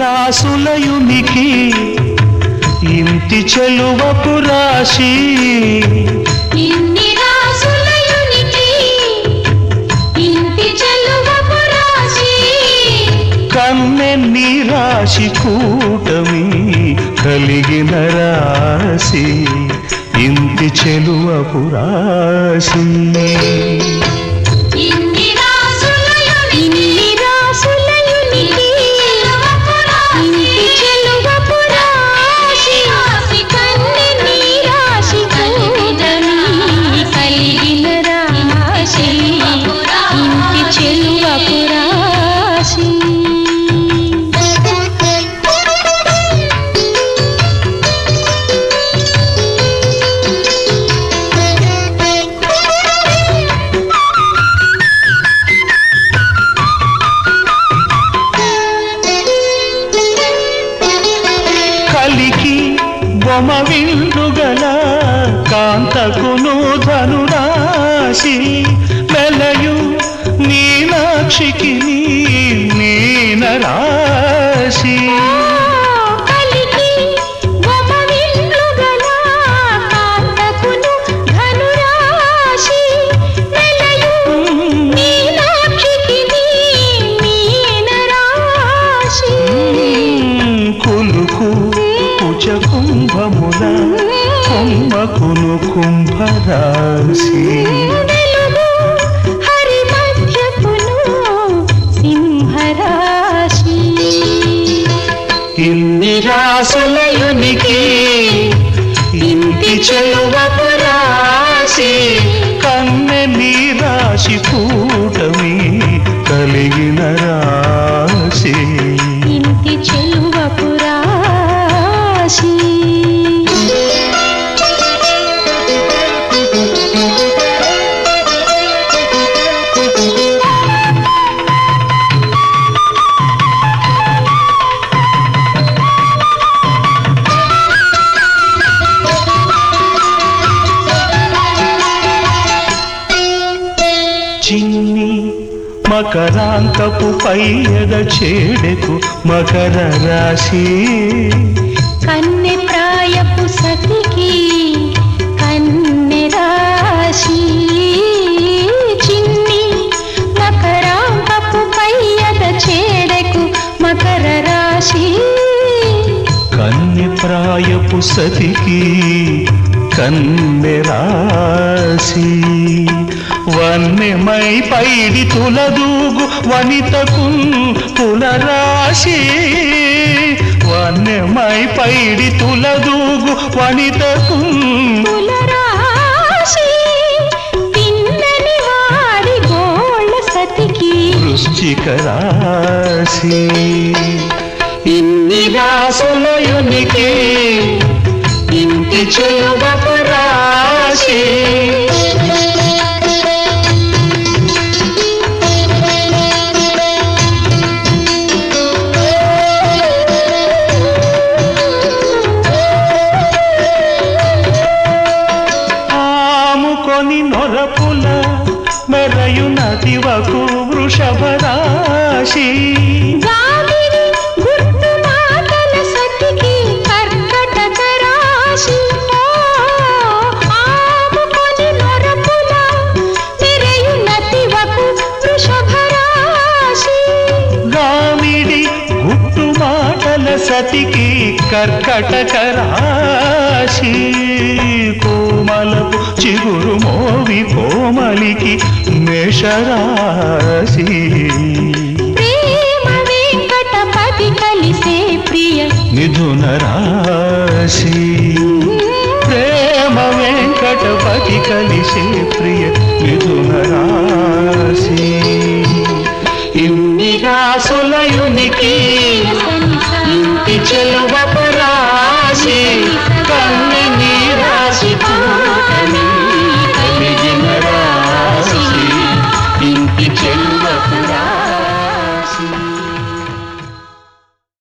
రాసులయునికి ఇంటి చెలువపు రాశి ఇన్ని రాసులయునికి ఇంటి చెలువపు రాశి కన్నెన్ని రాశి కూటమి కలిగిన రాశి ఇంటి చెలువపు రాశి ఇన్ని రాసులయునికి ఇన్ని రాసులయునికి ఇంటి చెలువపు రాశి కన్నెని రాశి కూటమి కలిగిన రాశి ఇంటి చెలువపు రాశి కలికి బొమ విందుగల కాంతకును ధనురాశి మెలయు మీనాక్షికి మీన రాశి కలికి గమ విల్లుగల కాంతకును ధనురాశి నెలయు మీనాక్షికి మీన రాశి కులుకు కుచ కుంభముల కుంభకును కుంభరాశి వెలుగు హరి మధ్యపును సింహరాశి ఇన్ని రాసులయునికి ఇంటి చెలువపు రాశి కన్నెని రాశి కూటమి కలిగిన రాశి ఇంటి చెలువపు రాశి చిన్ని మకరాంతపు పైయద చేడెకు మకర రాశి కన్నె ప్రాయపు సతికి కన్నె రాశి చిన్ని మకరాంబపు పయ్యద చేడకు మకర రాశి కన్నె ప్రాయపు సతికి కన్నె రాశి వన్నెమై పైడి తులదూగు వనితకు తులరాశి వన్నెమై పైడి తులదూగు వనితకు కులరాశి పిన్నని వాడి గోళ్ళ సతికి వృశ్చిక రాశి ఇన్ని రాసులయునికి ఇంటి చెలువపు రాశి ఆముకొని నొరపుల మెరయు నదివకు వృషభ రాశి గాలిని గుర్తు మాటల సతికి కర్కటక రాశి ఆముకొని నొరపుల తిరయు నతివకు వృషభ రాశి గామిడి గుట్టు మాటల సతికి కర్కటక రాశి కోమలపు చిగురు మోవి కోమలికి మేషరాశి ప్రేమ వెంకటపతి కలిసే ప్రియ మిథున రాశి ప్రేమ వెంకటపతి కలిసే ప్రియ మిథున రాశి